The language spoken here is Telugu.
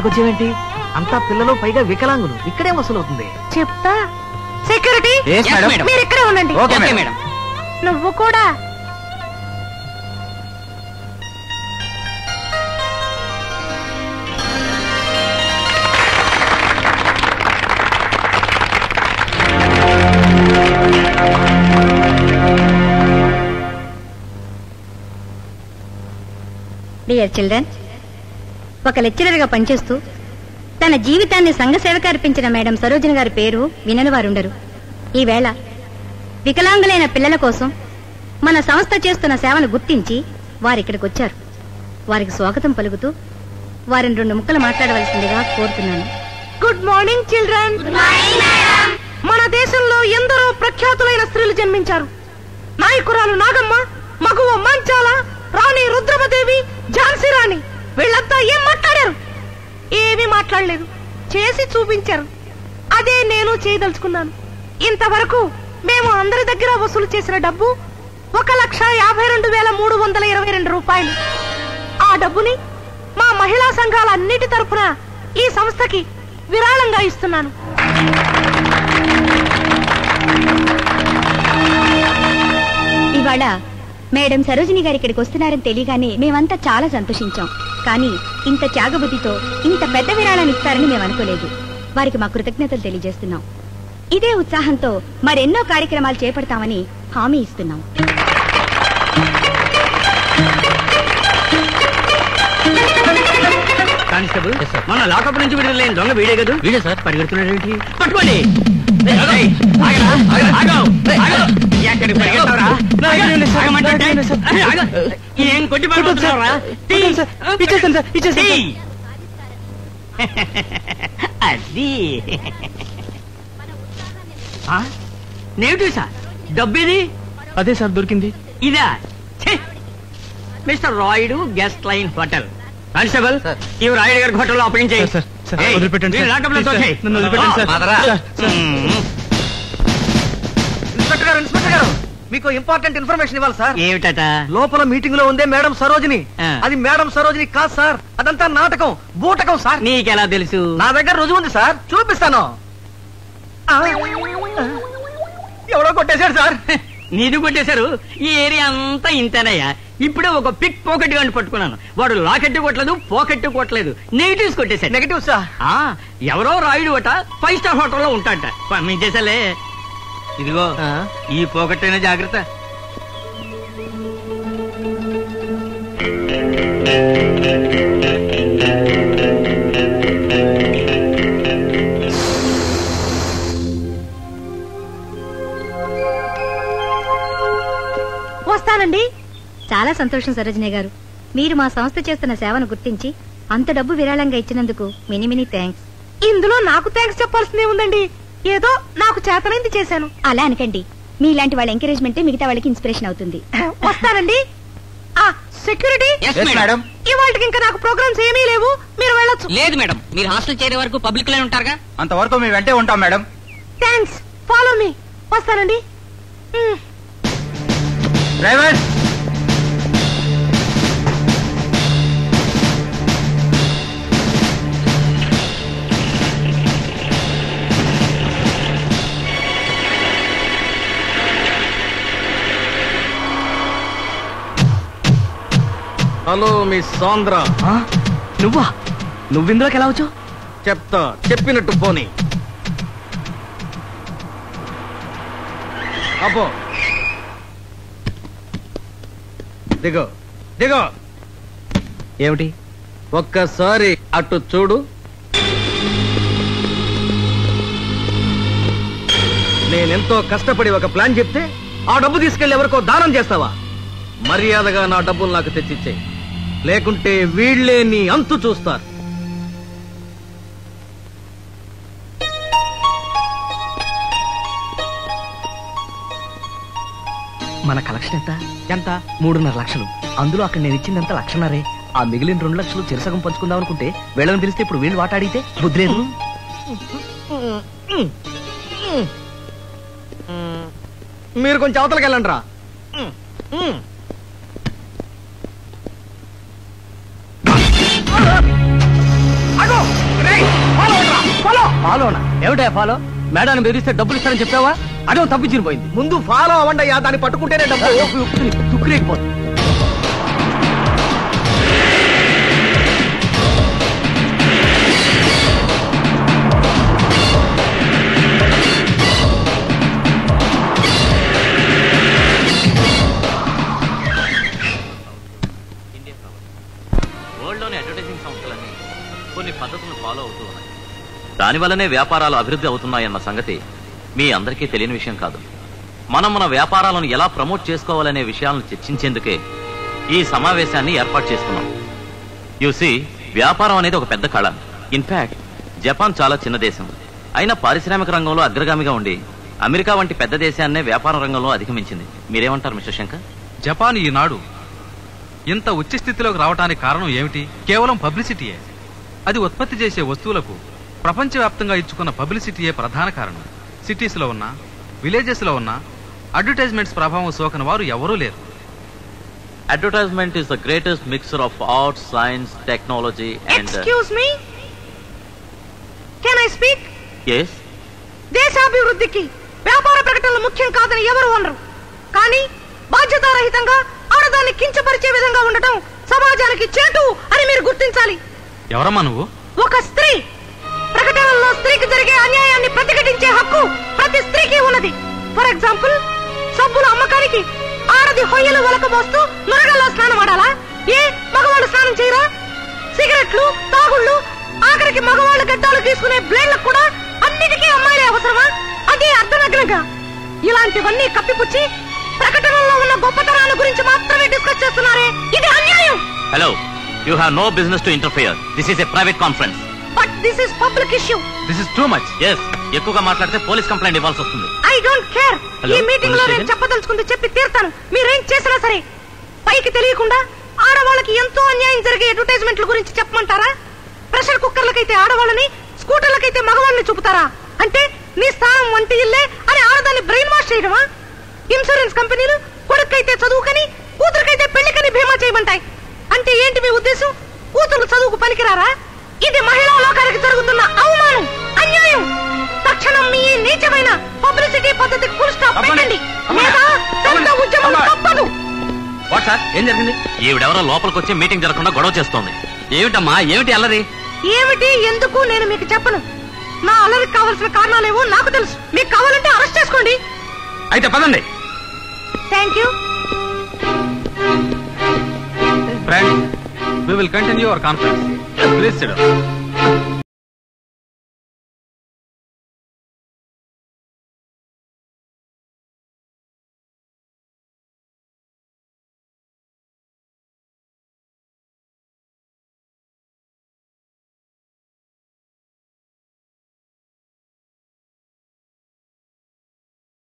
ఇక్కడికి వచ్చేవేంటి అంతా పిల్లలు పైగా వికలాంగులు ఇక్కడే వసూలవుతుంది చెప్తా సెక్యూరిటీ Yes, madam. మీరు ఇక్కడే ఉండండి ఓకే మేడం నువ్వు కూడా డియర్ చిల్డ్రన్ ఒక లెక్చరర్గా పనిచేస్తూ తన జీవితాన్ని సంఘ సేవకు అర్పించిన మేడం సరోజిని గారి పేరు వినని వారుండరు ఈవేళ వికలాంగులైన పిల్లల కోసం మన సంస్థ చేస్తున్న సేవను గుర్తించి వారు ఇక్కడికి వచ్చారు వారికి స్వాగతం పలుకుతూ వారిని రెండు ముక్కలు మాట్లాడవలసిందిగా కోరుతున్నాను గుడ్ మార్నింగ్ చిల్డ్రన్ మన దేశంలో ఎందరో ప్రఖ్యాతులైన స్త్రీలు జన్మించారు నాయకురాలు నాగమ్మ మగువ మంచాల రాణి రుద్రమదేవి ఝాన్సీ రాణి వీళ్ళంతా ఏం మాట్లాడారు ఏమీ మాట్లాడలేదు చేసి చూపించారు అదే నేను చేయదలుచుకున్నాను ఇంతవరకు మేము అందరి దగ్గర వసూలు చేసిన డబ్బు ఒక లక్ష యాభై రెండు వేల మూడు వందల ఇరవై రెండు రూపాయలు ఆ డబ్బుని మా మహిళా సంఘాల అన్నిటి తరపున ఈ సంస్థకి విరాళంగా ఇస్తున్నాను ఇవాళ మేడం సరోజిని గారు ఇక్కడికి వస్తున్నారని తెలియగానే మేమంతా చాలా సంతోషించాం కానీ ఇంత త్యాగబుద్ధితో ఇంత పెద్ద విరాళాన్ని ఇస్తారని మేము అనుకోలేదు వారికి మా కృతజ్ఞతలు తెలియజేస్తున్నాం ఇదే ఉత్సాహంతో మరెన్నో కార్యక్రమాలు చేపడతామని హామీ ఇస్తున్నాం కానిస్టేబుల్ మన లాకప్ నుంచి విడుదలైన దొంగ వీడే కదా వీడే సార్ పరిగెడుతున్నాడు ఏంటి పట్టుకోండి ఏయ్, ఆగరా, ఆగు, ఆగు. ఎక్కడికి పరిగెడతావురా? ఆగమంటుంటే? ఆగు. ఏం కొట్టి పడుతున్నారా అది ఆ? నేమిటి సార్ డబ్బేది అదే సార్ దొరికింది ఇదా ఛే! Mister Rayudu guest line hotel constable sir. ఇవి రాయుడు గారి హోటల్లో అప్పగించేయి సార్, సార్, ఏయ్, వదిలిపెట్టండి, వీళ్ళు సార్. లాకప్లో ప్లీజ్, సార్. తోసేయ్. నన్ను వదిలిపెట్టండి, సార్. మాదరా. Sir, sir. మ్మ్. ఇన్స్పెక్టర్ గారు ఇన్స్పెక్టర్ గారు మీకు ఇంపార్టెంట్ ఇన్ఫర్మేషన్ ఇవ్వాలి సార్ ఏమిటట లోపల మీటింగ్ లో ఉందే మేడం సరోజిని ఆ. అది మేడం సరోజిని కాదు సార్ అదంతా నాటకం బూటకం సార్ నీకెలా తెలుసు నా దగ్గర రుజువు ఉంది సార్ చూపిస్తాను ఆ. ఎవడో కొట్టేశాడు సార్ నీది కొట్టేశారు ఈ ఏరియా అంతా ఇంతేనయ్యా ఇప్పుడే ఒక పిక్ పాకెట్ గాని పట్టుకున్నాను వాడు లాకెట్ కొట్టలేదు పాకెట్ కొట్టలేదు నెగిటివ్స్ కొట్టేశాడు నెగటివ్ సార్ ఆ ఎవరో రాయుడు అట ఫైవ్ స్టార్ హోటల్లో ఉంటాడట పంపించేసాలే ఇదిగో ఆ. ఈ పాకెట్ అయినా జాగ్రత్త వస్తానండి చాలా సంతోషం సరోజిని గారు మీరు మా సంస్థ చేస్తున్న సేవను గుర్తించి అంత డబ్బు విరాళంగా ఇచ్చినందుకు మినీ మినీ థ్యాంక్స్ ఇందులో నాకు థ్యాంక్స్ చెప్పాల్సిందే ఉందండి ఏదో నాకు చేతనైంది చేశాను అలా అనకండి మీలాంటి వాళ్ళ ఎంకరేజ్మెంటే మిగతా వాళ్ళకి ఇన్స్పిరేషన్ అవుతుంది వస్తానండి ఆ సెక్యూరిటీ మేడం ఇవాళకి ఇంకా నాకు ప్రోగ్రామ్స్ ఏమీ లేవు మీరు వెళ్ళొచ్చు లేదు మేడం మీరు హాస్టల్ చేరే వరకు పబ్లిక్ లోనే ఉంటారుగా అంతవరకు మేము వెంటే ఉంటాం మేడం థ్యాంక్స్ ఫాలో మీ వస్తానండి మ్. డ్రైవర్ హలో మిస్ సాంద్ర నువ్వా నువ్విందులోకి ఎలా వచ్చావు చెప్తా చెప్పినట్టు పోనీ అబ్బో దిగో దిగో ఏమిటి ఒక్కసారి అటు చూడు నేనెంతో కష్టపడి ఒక ప్లాన్ చెప్తే ఆ డబ్బు తీసుకెళ్లి ఎవరికో దానం చేస్తావా మర్యాదగా నా డబ్బులు నాకు తెచ్చిచ్చేయి లేకుంటే వీళ్ళే నీ అంతు చూస్తారు మన కలెక్షన్ ఎంత ఎంత మూడున్నర లక్షలు అందులో అక్కడ నేను ఇచ్చిందంత లక్షన్నరే ఆ మిగిలిన రెండు లక్షలు చిరసగం పంచుకుందాం అనుకుంటే వీళ్ళని పిలిస్తే ఇప్పుడు వీళ్ళు వాట అడిగితే బుద్ధి లేదు మీరు కొంచెం అవతలకి వెళ్ళండి రా అగో ఫాలోనా ఏమిటా ఫాలో మేడాన్ని బెదిరిస్తే డబ్బులు ఇస్తారని చెప్పావా అదే తప్పించిన పోయింది ముందు ఫాలో అవ్వండి అయ్యా దాన్ని పట్టుకుంటేనే డబ్బు తుక్కులేకపోతుంది వరల్డ్లోని అడ్వర్టైజింగ్ సంస్థలన్నీ కొన్ని పద్ధతులను ఫాలో అవుతూ ఉన్నాయి దానివల్లనే వ్యాపారాలు అభివృద్ధి అవుతున్నాయన్న సంగతి మీ అందరికీ తెలియని విషయం కాదు మనం మన వ్యాపారాలను ఎలా ప్రమోట్ చేసుకోవాలనే విషయాలను చర్చించేందుకే ఈ సమావేశాన్ని ఏర్పాటు చేసుకున్నాం యూసి వ్యాపారం అనేది ఒక పెద్ద కళ ఇన్ఫాక్ట్ జపాన్ చాలా చిన్న దేశం అయినా పారిశ్రామిక రంగంలో అగ్రగామిగా ఉండి అమెరికా వంటి పెద్ద దేశాన్నే వ్యాపార రంగంలో అధిగమించింది మీరేమంటారు మిస్టర్ శంకర్ జపాన్ ఈనాడు ఇంత ఉచ్చ స్థితిలోకి రావడానికి కారణం ఏమిటి కేవలం పబ్లిసిటీయే అది ఉత్పత్తి చేసే వస్తువులకు ప్రపంచవ్యాప్తంగా ఇచ్చుకున్న పబ్లిసిటీయే ప్రధాన కారణం సిటీస్లో ఉన్న విలేజెస్లో ఉన్న అడ్వర్టైజ్మెంట్స్ ప్రభావం సోకని వారు ఎవరూ లేరు advertisement is the greatest mixer of art science technology and excuse me can I speak yes దేశాభివృద్ధికి వ్యాపార ప్రకటనలు ముఖ్యం కాదని ఎవరు అనరు కానీ బాధ్యతారహితంగా ఆడదాన్ని కించపరిచే విధంగా ఉండటం సమాజానికి చేటు అని మీరు గుర్తించాలి ఎవరమ్మా నువ్వు ఒక స్త్రీ ప్రకటనల్లో స్త్రీకి జరిగే అన్యాయాన్ని ప్రతిఘటించే హక్కు ప్రతి స్త్రీకి ఉన్నది ఫర్ ఎగ్జాంపుల్ సబ్బుల అమ్మకానికి ఆడది హొయ్యలు వలక మోస్తూ నురగల్లో స్నానం ఆడాలా ఏ మగవాళ్ళు స్నానం చేయరా సిగరెట్లు తాగుళ్ళు ఆఖరికి మగవాళ్ళు గడ్డాలు తీసుకునే బ్లేడ్లకు కూడా అన్నిటికీ అమ్మాయిలే అవసరమా అదే అర్ధనగ్నంగా ఇలాంటివన్నీ కప్పిపుచ్చి ప్రకటనల్లో ఉన్న గొప్పతనాల గురించి మాత్రమే డిస్కస్ చేస్తున్నారే ఇది అన్యాయం hello you have no business to interfere this is a private conference but this is public issue this is too much yes ఎక్కువగా మాట్లాడితే పోలీస్ కంప్లైంట్ ఇవ్వాల్సి వస్తుంది ఐ డోంట్ కేర్ Hello, ఈ మీటింగ్ లో police నేను station? చెప్పదలుచుకుంది చెప్పి తీరుతాను మీరేం చేసినా సరే పైకి తెలియకుండా ఆడవాళ్ళకి ఎంతో అన్యాయం జరిగే అడ్వర్టైజ్మెంట్ల గురించి చెప్పమంటారా ప్రెషర్ కుక్కర్లకైతే ఆడవాళ్ళని స్కూటర్లకైతే మగవాళ్ళని చూపుతారా అంటే నీ స్థానం వంటి ఇల్లే అని ఆడదాన్ని బ్రెయిన్ వాష్ చేయడమా ఇన్సూరెన్స్ కంపెనీలు కొడుకైతే చదువుకని కూతురుకైతే పెళ్లికని బీమా చేయమంటాయి అంటే ఏంటి మీ ఉద్దేశం కూతురు చదువుకు పనికిరారా ఇది మహిళా లోకానికి జరుగుతున్న అవమానం అన్యాయం తక్షణం మీ ఈ నీచమైన పబ్లిసిటీ పద్ధతికి ఫుల్ స్టాప్ పెట్టండి లేదా పెద్ద ఉద్యమం తప్పదు వాట్ సార్ ఏం జరిగింది ఈవిడెవరో లోపలికి వచ్చి మీటింగ్ జరగకుండా గొడవ చేస్తోంది ఏమిటమ్మా ఏమిటి అల్లరి ఏమిటి ఎందుకు నేను మీకు చెప్పను నా అల్లరికి కావాల్సిన కారణాలేవో నాకు తెలుసు మీకు కావాలంటే అరెస్ట్ చేసుకోండి అయితే పదండి thank you friends we will continue our conference please SIT